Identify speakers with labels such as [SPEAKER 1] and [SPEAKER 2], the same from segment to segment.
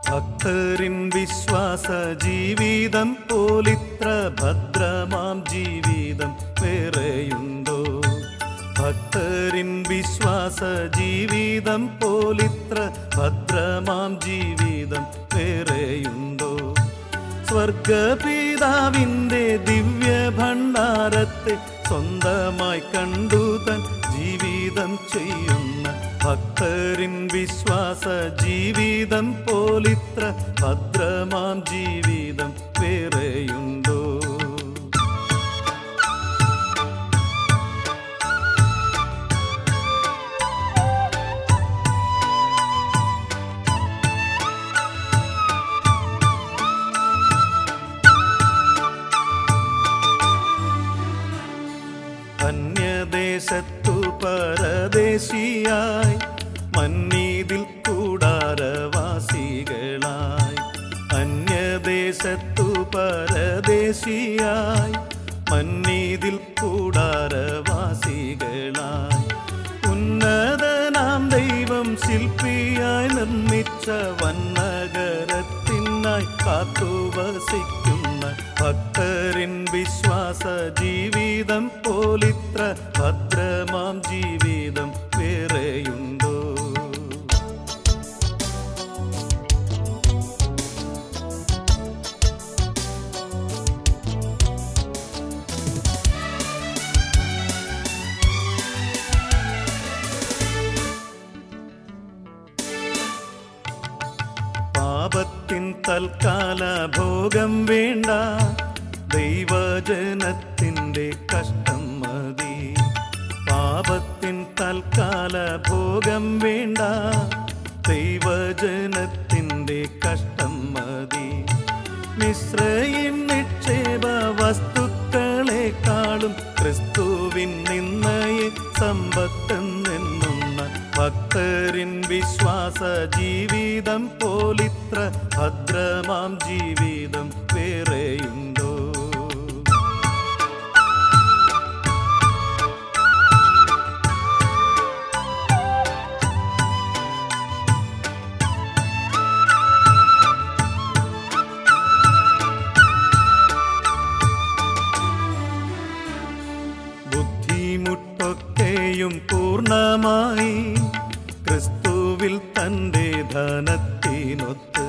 [SPEAKER 1] ഭക്തരിൻ വിശ്വാസ ജീവിതം പോലിത്ര ഭദ്രമാം ജീവിതം വേറെയുണ്ടോ ഭക്തരിൻ വിശ്വാസ ജീവിതം പോലിത്ര ഭദ്രമാം ജീവിതം വേറെയുണ്ടോ സ്വർഗപിതാവിൻ്റെ ദിവ്യ ഭണ്ഡാരത്തെ സ്വന്തമായി കണ്ടു തൻ ജീവിതം ചെയ്യുന്ന ഭക്തരിൻ വിശ്വാസ ജീവിതം പോലിത്ര ഭദ്രമാം ജീവിതം വേറെയുണ്ടോ അന്യദേശത്തു പരദേശിയായി മന്നീതിൽ കൂടാരവാസികളായി അന്യദേശത്തു പരദേശിയായി മന്നീതിൽ കൂടാരവാസികളായി ഉന്നതനാം ദൈവം ശില്പിയായി നിർമ്മിച്ച വന്നഗരത്തിനായി കാത്തുവസിക്കുന്ന ഭക്തരിൻ വിശ്വാസ ജീവിതം പോലിത്ര ഭദ്രമാം ജീവിതം വേറെയുണ്ടോ പാപത്തിൻ തൽക്കാല ഭോഗം വേണ്ട ദൈവജനത്തിൻ്റെ കഷ്ടം മതി പാപത്തിൻ തൽക്കാല ഭോഗം വേണ്ട ദൈവജനത്തിൻ്റെ കഷ്ടം മതി മിശ്രയിൻ നിക്ഷേപ വസ്തുക്കളെക്കാളും ക്രിസ്തുവിൻ നിന്നയെ സമ്പത്തെന്നെണ്ണുന്ന ഭക്തരിൻ വിശ്വാസ ജീവിതം പോലിത്ര ഭദ്രമാം ജീവിതം വേറെയുണ്ടോ ബുദ്ധിമുട്ടൊക്കെയും പൂർണ്ണമായി ക്രിസ്തുവിൽ തൻ്റെ ധനത്തിനൊത്ത്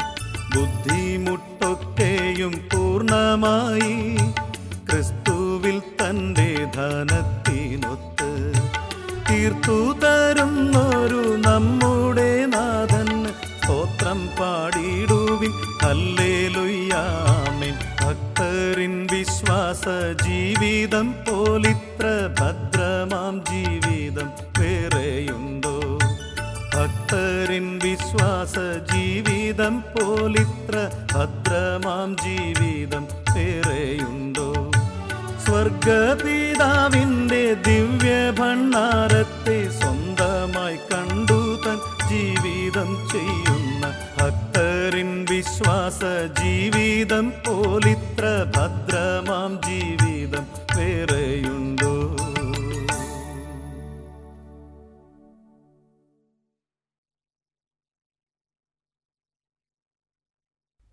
[SPEAKER 1] ബുദ്ധിമുട്ടൊക്കെയും പൂർണ്ണമായി ക്രിസ്തുവിൽ തൻ്റെ ധനത്തിനൊത്ത് തീർത്തു തരുന്നൊരു നമ്മുടെ നാഥൻ സ്തോത്രം പാടിടുവിൻ ഹല്ലേലൂയാമേൻ ഭക്തരിൻ വിശ്വാസ ജീവിതം പോലിത്ര ഭദ്രമാം ജീവിതം വേറെയുണ്ടോ ഭക്തരിൻ വിശ്വാസ ജീവിതം പോലിത്ര ഭദ്രമാം ജീവിതം വേറെയുണ്ടോ സ്വർഗപിതാവിൻ്റെ ദിവ്യ ഭണ്ഡാരത്തെ സ്വന്തമായി കണ്ടു തൻ ജീവിതം ചെയ്യുന്ന ഭക്തരിൻ വിശ്വാസ ജീവിതം പോലിത്ര ഭദ്ര